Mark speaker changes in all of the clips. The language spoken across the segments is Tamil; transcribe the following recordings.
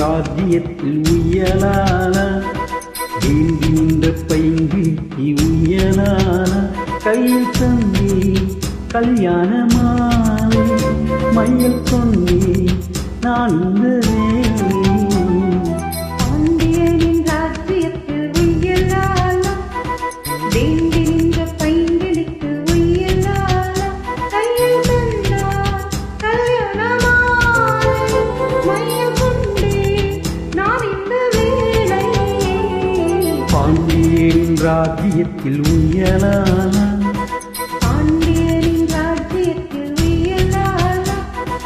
Speaker 1: ராஜ்யத்தில் உயலானா வேண்டுகின்ற பைங்கிக்கு உயலானா கையில் தந்தி கல்யாண மாலை மையல் சொன்னே நான் இந்த வேலை
Speaker 2: பாண்டியனின் ராஜ்யத்தில் உய்யலாலா வேண்டி நின்ற பைங்கிளிக்கு உய்யலாலா கையில் தந்தா கல்யாணமாலை மையம் கொண்டே நான் இந்த வேளை
Speaker 1: பாண்டியன் ராஜ்யத்தில் உயலானா
Speaker 2: பாண்டியனின் ராஜ்யத்தில் உய்யலாலா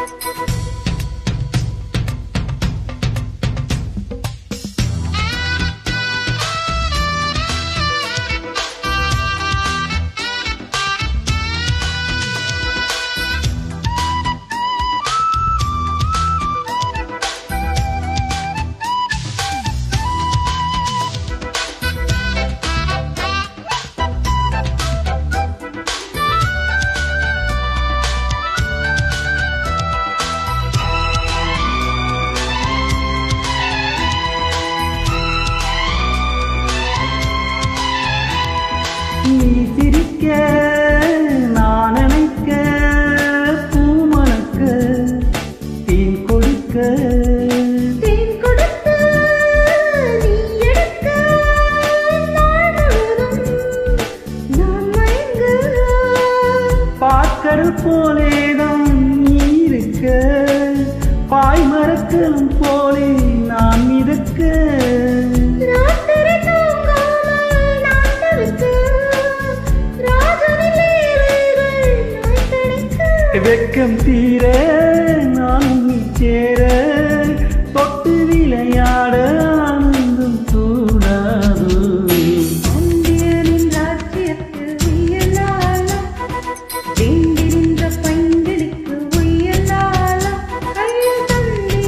Speaker 1: நீ சிரிக்க நான் நினைக்க பூமணக்க தேன் கொடுக்க
Speaker 2: தேன் கொடுத்து நீ எடுக்க நாள் முழுவதும் நான் மயங்க
Speaker 1: பாக்கடல் போலேதான் நீ இருக்க பாய் மரக்கலும் போலே நான் மிதக்க
Speaker 2: ராத்திரி தூங்காமல் நான் தவிக்க ராஜனின் லீலைகள் நான் தடுக்க
Speaker 1: வெக்கம் தீர நான் உன்னை சேர தொட்டு விளையாட ஆனந்தம் கூடாது
Speaker 2: பாண்டியனின் ராஜ்யத்தில் உய்யலாலா வேண்டி நின்ற பைங்கிளிக்கு உய்யலாலா கையில் தந்தே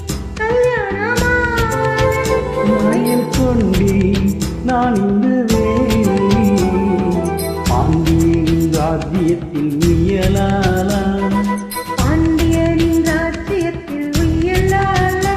Speaker 2: கல்யாணமாலை
Speaker 1: மயில் கொண்டே நான் இந்த வேலை பாண்டியின் ராஜ்யத்தில் உயலாலா
Speaker 2: பாண்டியனின் ராஜ்யத்தில் உய்யலாலா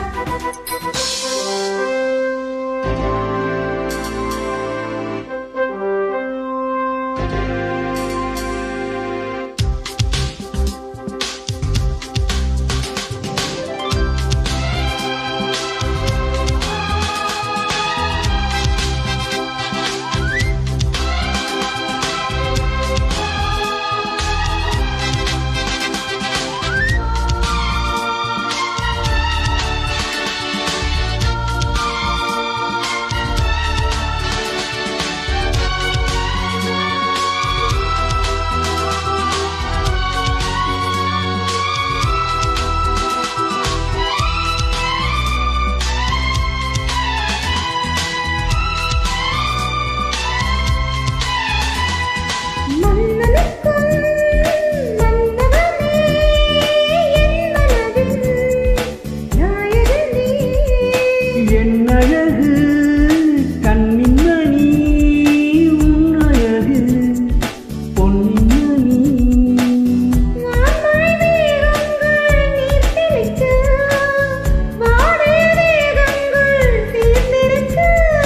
Speaker 2: மன்னனுக்கும் மன்னவனே என் மனதில் நாயகன் நீ
Speaker 1: என் அழகு கண்ணின் மணி உன் அழகு பொன்னின் மணி
Speaker 2: வான்மழை மேகங்கள் நீர் தெளிக்க வாடை மேகங்கள் தீர்ந்திருக்க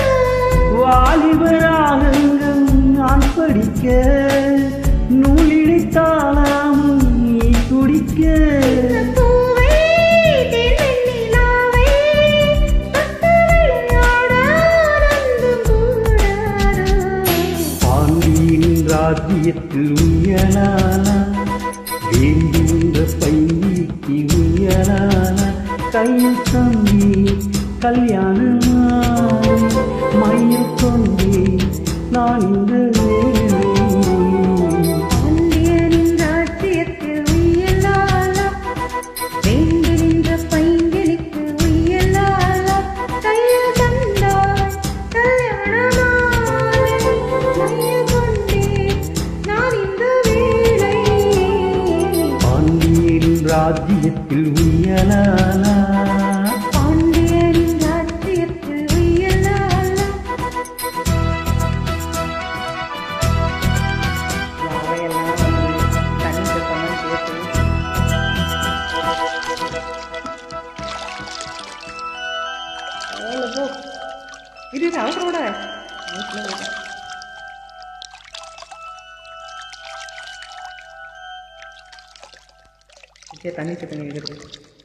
Speaker 1: வாலிபராகங்கள் நான் படிக்க நூலிழைத்தாளாமும் நீ துடிக்க
Speaker 2: பூவே தேனிலாவே தொட்டு விளையாட ஆனந்தம் கூடாதோ
Speaker 1: பாண்டியின் ராஜ்யத்தில் உயலானா வேண்டுகின்ற பைக்கு உயலானா கையில் தம்பி கல்யாணமாய் மையில் கொண்டே நான் இந்த வேலை
Speaker 2: பாண்டியனின் ராஜ்யத்தில் உய்யலாலா வேண்டி நின்ற பைங்கிளிக்கு உய்யலாலா கையில் தந்தாய் கல்யாணமாலை மையம் கொண்டே நான் இந்த வேளை
Speaker 1: பாண்டியின் ராஜ்யத்தில் உயலானா
Speaker 2: பாண்டியனின் ராஜ்யத்தில் உய்யலாலா
Speaker 3: யாரையெல்லாம் வந்து கணித பணம் சேர்த்து இரு அவசரப்பட வீட்டில் போயிட்டேன் ஓகே தண்ணி சத்தம் கேட்குறது